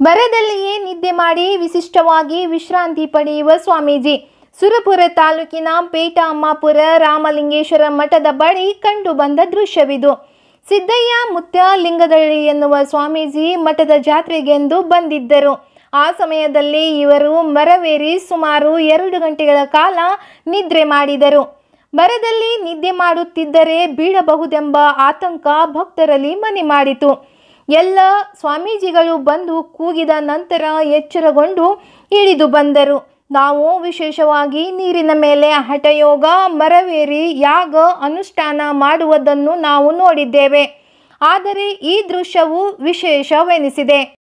ಮರದಲ್ಲಿಯೇ ನಿದ್ದೆ ಮಾಡಿ ವಿಶಿಷ್ಟವಾಗಿ ವಿಶ್ರಾಂತಿ ಪಡೆಯುವ ಸ್ವಾಮೀಜಿ ಸುರಪುರ ತಾಲೂಕಿನ ಪೇಟ ಅಮ್ಮಾಪುರ ರಾಮಲಿಂಗೇಶ್ವರ ಮಠದ ಬಳಿ ಕಂಡುಬಂದ ದೃಶ್ಯವಿದು ಸಿದ್ದಯ್ಯ ಮುತ್ಯ ಲಿಂಗದಳ್ಳಿ ಎನ್ನುವ ಸ್ವಾಮೀಜಿ ಮಠದ ಜಾತ್ರೆಗೆಂದು ಬಂದಿದ್ದರು ಆ ಸಮಯದಲ್ಲಿ ಇವರು ಮರವೇರಿ ಸುಮಾರು ಎರಡು ಗಂಟೆಗಳ ಕಾಲ ನಿದ್ರೆ ಮಾಡಿದರು ಮರದಲ್ಲಿ ನಿದ್ದೆ ಮಾಡುತ್ತಿದ್ದರೆ ಬೀಳಬಹುದೆಂಬ ಆತಂಕ ಭಕ್ತರಲ್ಲಿ ಮನೆ ಮಾಡಿತು ಎಲ್ಲ ಸ್ವಾಮೀಜಿಗಳು ಬಂದು ಕೂಗಿದ ನಂತರ ಎಚ್ಚರಗೊಂಡು ಇಳಿದು ಬಂದರು ನಾವು ವಿಶೇಷವಾಗಿ ನೀರಿನ ಮೇಲೆ ಹಠಯೋಗ ಮರವೇರಿ ಯಾಗ ಅನುಷ್ಠಾನ ಮಾಡುವುದನ್ನು ನಾವು ನೋಡಿದ್ದೇವೆ ಆದರೆ ಈ ದೃಶ್ಯವು ವಿಶೇಷವೆನಿಸಿದೆ